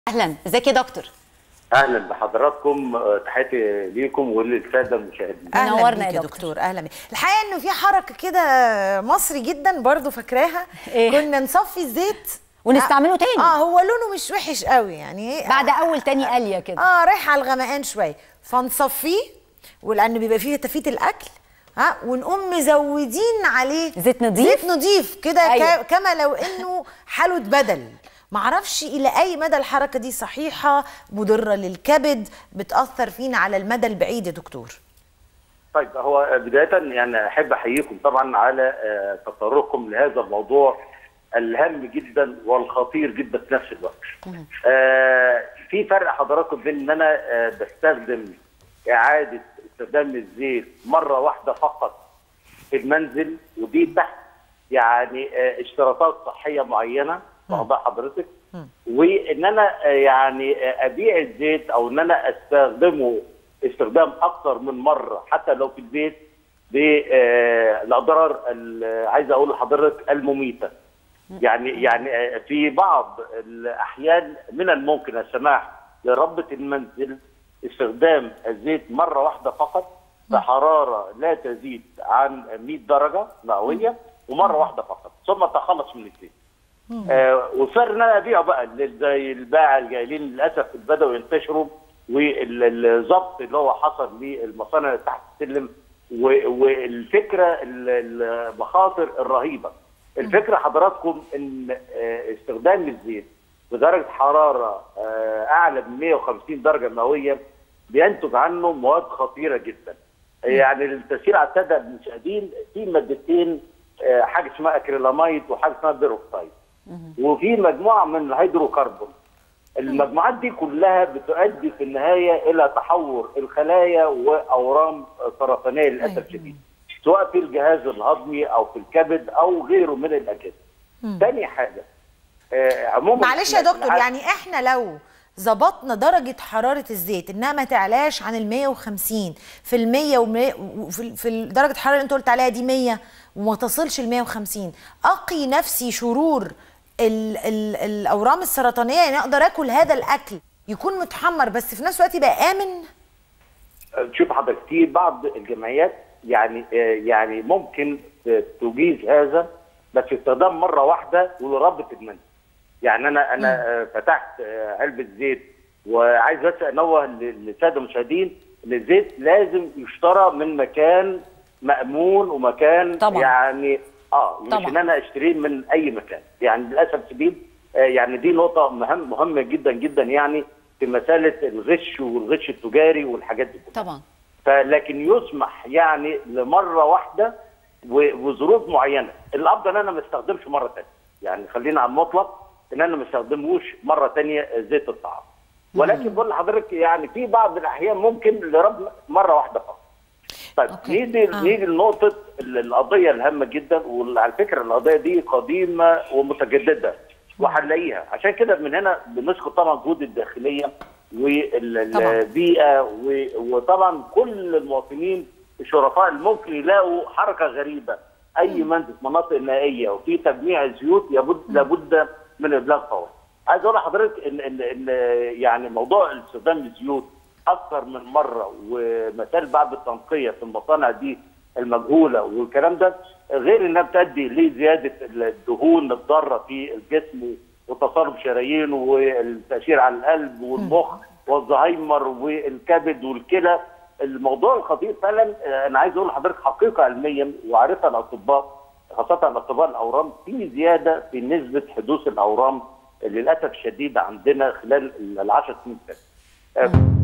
اهلا ازيك يا دكتور اهلا بحضراتكم آه، تحياتي ليكم وللساده المشاهدين اهلا منورنا بيك يا يا دكتور. دكتور اهلا بيك الحقيقه انه في حركه كده مصري جدا برضو فاكراها إيه؟ كنا نصفي الزيت ونستعمله تاني. اه هو لونه مش وحش قوي يعني إيه؟ بعد اول تاني قليه كده اه رايح على الغمقان شويه فنصفيه ولان بيبقى فيه تفيت الاكل ها ونقوم مزودين عليه زيت نضيف؟ زيت نضيف كده أيوة. أيوة. كما لو انه حلوة بدل معرفش الى اي مدى الحركه دي صحيحه مضره للكبد بتاثر فينا على المدى البعيد يا دكتور طيب هو بدايه يعني احب احييكم طبعا على آه، تطرقكم لهذا الموضوع الهام جدا والخطير جدا في نفس الوقت. آه، في فرق حضراتكم بين ان انا آه، بستخدم اعاده استخدام الزيت مره واحده فقط في المنزل ودي تحت يعني آه، اشتراطات صحيه معينه واخدها حضرتك وان انا آه، يعني آه، ابيع الزيت او ان انا استخدمه استخدام اكثر من مره حتى لو في البيت بالاضرار عايز اقول لحضرتك المميته يعني يعني آه، في بعض الاحيان من الممكن السماح لربة المنزل استخدام الزيت مره واحده فقط بحراره لا تزيد عن 100 درجه مئويه ومره واحده فقط ثم تخلص من الزيت. آه وصار ان انا ابيعه بقى لل- زي الباعة الجاهلين للاسف بداوا ينتشروا والضبط اللي هو حصل للمصانع اللي تحت السلم و- والفكره ال- المخاطر الرهيبه. الفكره حضراتكم ان آه، استخدام الزيت بدرجه حراره آه، اعلى من 150 درجه مئويه بينتج عنه مواد خطيره جدا. يعني للتسهيل على الساده المشاهدين في مادتين آه، حاجه اسمها اكريلاميد وحاجه اسمها بيروكسايد. وفي مجموعه من الهيدروكربون. المجموعات دي كلها بتؤدي في النهايه الى تحور الخلايا واورام سرطانيه للاسف الشديد. سواء في الجهاز الهضمي او في الكبد او غيره من الاجهزه. ثاني حاجه آه، عموما معلش يا إحنا- دكتور يعني احنا لو ظبطنا درجة حرارة الزيت انها ما تعلاش عن ال 150 في ال 100 وفي في درجة الحرارة اللي انت قلت عليها دي 100 وما تصلش ل 150 اقي نفسي شرور ال ال الاورام السرطانية يعني اقدر اكل هذا الاكل يكون متحمر بس في نفس الوقت يبقى امن شوف حضرتك في بعض الجمعيات يعني آه، يعني ممكن ت- تجيز هذا بس استخدام مره واحده ولربة المنزل. يعني انا انا آه، فتحت آه، علبه زيت وعايز بس انوه ل- للساده المشاهدين ان الزيت لازم يشترى من مكان مامون ومكان طبعاً. يعني اه مش طبعاً. ان انا اشتريه من اي مكان يعني للاسف الشديد آه، يعني دي نقطه مهم مهمه جدا جدا يعني في مساله الغش والغش التجاري والحاجات دي كلها. طبعا فلكن يسمح يعني لمره واحده و- وظروف معينه الافضل انا ما استخدمش مره ثانيه يعني خلينا على المطلق ان انا ما استخدموش مره ثانيه زيت الطعام ولكن بقول لحضرتك يعني في بعض الاحيان ممكن لرب مره واحده فقط طيب أوكي. نيجي آه. نيجي لنقطه ال- القضيه الهامه جدا وعلى فكره القضيه دي قديمه ومتجدده وهنلاقيها عشان كده من هنا بنشكر طبعا الجهود الداخليه والبيئه و- وطبعا كل المواطنين الشرفاء اللي ممكن يلاقوا حركه غريبه اي منزل في مناطق نائيه وفي تجميع زيوت يبد لابد من ابلاغ فوري. عايز اقول لحضرتك ان ان ان يعني موضوع استخدام الزيوت اكثر من مره ومثال بعد التنقيه في المصانع دي المجهوله والكلام ده غير انها بتؤدي لزياده الدهون الضاره في الجسم وتصلب شرايين والتاثير على القلب والمخ والزهايمر والكبد والكلى الموضوع الخطير فعلا آه، انا عايز اقول لحضرتك حقيقه علميا وعارفها الاطباء خاصه الاطباء الاورام في زياده في نسبه حدوث الاورام للاسف الشديد عندنا خلال العشر سنين اللي فاتت. آه،